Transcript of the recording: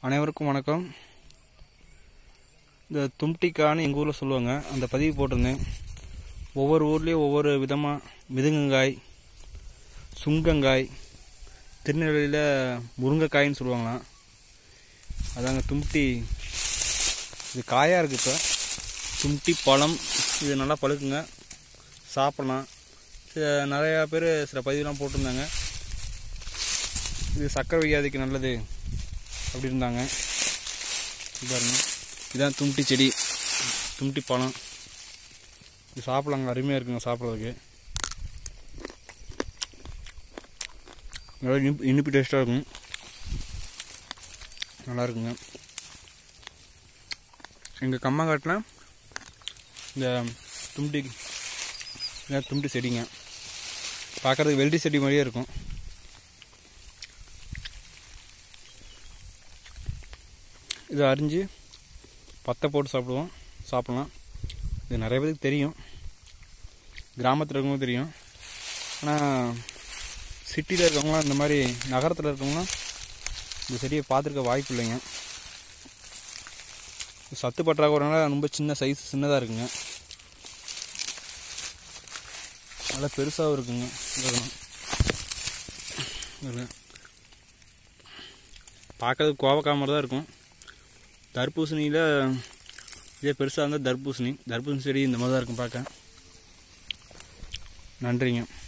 அனைவருக்கும் வணக்கம் இந்த தும்டிக்கான்னு எங்கள் ஊரில் சொல்லுவாங்க அந்த பதிவு போட்டிருந்தேன் ஒவ்வொரு ஊர்லேயும் ஒவ்வொரு விதமாக மிதுங்கங்காய் சுங்கங்காய் திருநெல்வேலியில் முருங்கைக்காயின்னு சொல்லுவாங்களாம் அதாங்க தும்டி இது காயாக இருக்குது இப்போ தும்டி பழம் இது நல்லா பழுக்குங்க சாப்பிட்லாம் சில நிறையா பேர் சில பதிவுலாம் போட்டிருந்தாங்க இது சக்கரை வியாதிக்கு நல்லது அப்படி இருந்தாங்க இது பாருங்க இதான் தும்டி செடி தும்டி பழம் இது சாப்பிடலாங்க அருமையாக இருக்குங்க சாப்பிட்றதுக்கு நல்லா இனிப்பு இனிப்பு டேஸ்ட்டாக இருக்கும் நல்லா இருக்குங்க எங்கள் கம்மங்காட்டில் இந்த தும்டி இதான் தும்டி செடிங்க பார்க்குறதுக்கு வெள்ளி செடி மாதிரியே இருக்கும் இதை அரிஞ்சு பத்தை போட்டு சாப்பிடுவோம் சாப்பிட்லாம் இது நிறைய பேருக்கு தெரியும் கிராமத்தில் இருக்கவங்களும் தெரியும் ஆனால் சிட்டியில் இருக்கவங்களாம் இந்த மாதிரி நகரத்தில் இருக்கவங்களாம் இந்த செடியை பார்த்துருக்க வாய்ப்பு இல்லைங்க சத்து பற்றாக்குறைனால ரொம்ப சின்ன சைஸ் சின்னதாக இருக்குங்க நல்லா பெருசாகவும் இருக்குங்க இதெல்லாம். இதெல்லாம். பார்க்கறதுக்கு கோவக்காய் மாதிரி தான் இருக்கும் தர்பூசணியில் இதே பெருசாக இருந்தால் தர்பூசணி தர்பூசணி செடி இந்த மாதிரி தான் இருக்கும் பார்க்க நன்றிங்க